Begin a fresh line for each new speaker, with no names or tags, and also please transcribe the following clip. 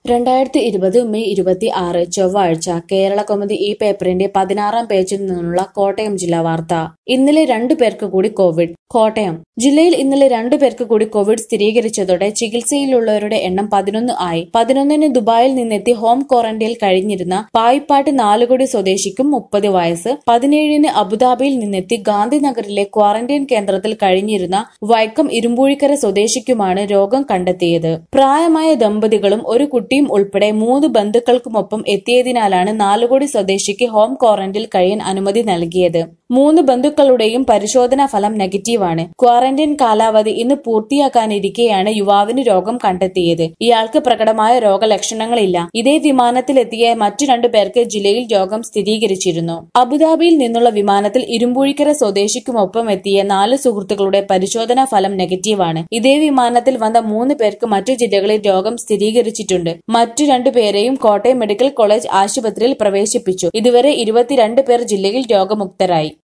രണ്ടായിരത്തി ഇരുപത് മെയ് ഇരുപത്തി ആറ് ചൊവ്വാഴ്ച കേരള കൗമുദി ഈ പേപ്പറിന്റെ പതിനാറാം പേജിൽ നിന്നുള്ള കോട്ടയം ജില്ലാ വാർത്ത ഇന്നലെ രണ്ടു പേർക്ക് കൂടി കോവിഡ് കോട്ടയം ജില്ലയിൽ ഇന്നലെ രണ്ടു പേർക്ക് കൂടി കോവിഡ് സ്ഥിരീകരിച്ചതോടെ ചികിത്സയിലുള്ളവരുടെ എണ്ണം പതിനൊന്ന് ആയി പതിനൊന്നിന് ദുബായിൽ നിന്നെത്തി ഹോം ക്വാറന്റൈനിൽ കഴിഞ്ഞിരുന്ന പായിപ്പാട്ട് നാലുകൊടി സ്വദേശിക്കും മുപ്പത് വയസ്സ് പതിനേഴിന് അബുദാബിയിൽ നിന്നെത്തി ഗാന്ധിനഗറിലെ ക്വാറന്റൈൻ കേന്ദ്രത്തിൽ കഴിഞ്ഞിരുന്ന വൈക്കം ഇരുമ്പൂഴിക്കര സ്വദേശിക്കുമാണ് രോഗം കണ്ടെത്തിയത് പ്രായമായ ദമ്പതികളും ഒരു കുട്ടിയും ഉൾപ്പെടെ മൂന്ന് ബന്ധുക്കൾക്കുമൊപ്പം എത്തിയതിനാലാണ് നാലുകോടി സ്വദേശിക്ക് ഹോം ക്വാറന്റൈനിൽ കഴിയാൻ അനുമതി നൽകിയത് മൂന്ന് ബന്ധുക്കളുടെയും പരിശോധനാ ഫലം നെഗറ്റീവാണ് ക്വാറന്റൈൻ കാലാവധി ഇന്ന് പൂർത്തിയാക്കാനിരിക്കെയാണ് യുവാവിന് രോഗം കണ്ടെത്തിയത് ഇയാൾക്ക് പ്രകടമായ രോഗലക്ഷണങ്ങളില്ല ഇതേ വിമാനത്തിലെത്തിയ മറ്റു രണ്ടു പേർക്ക് ജില്ലയിൽ രോഗം സ്ഥിരീകരിച്ചിരുന്നു അബുദാബിയിൽ നിന്നുള്ള വിമാനത്തിൽ ഇരുമ്പൂഴിക്കര സ്വദേശിക്കുമൊപ്പം എത്തിയ നാല് സുഹൃത്തുക്കളുടെ പരിശോധനാ ഫലം നെഗറ്റീവാണ് ഇതേ വിമാനത്തിൽ വന്ന മൂന്ന് പേർക്ക് മറ്റു ജില്ലകളിൽ രോഗം സ്ഥിരീകരിച്ചിട്ടുണ്ട് മറ്റു രണ്ടുപേരെയും കോട്ടയം മെഡിക്കൽ കോളേജ് ആശുപത്രിയിൽ പ്രവേശിപ്പിച്ചു ഇതുവരെ ഇരുപത്തിരണ്ട് പേർ ജില്ലയിൽ രോഗമുക്തരായി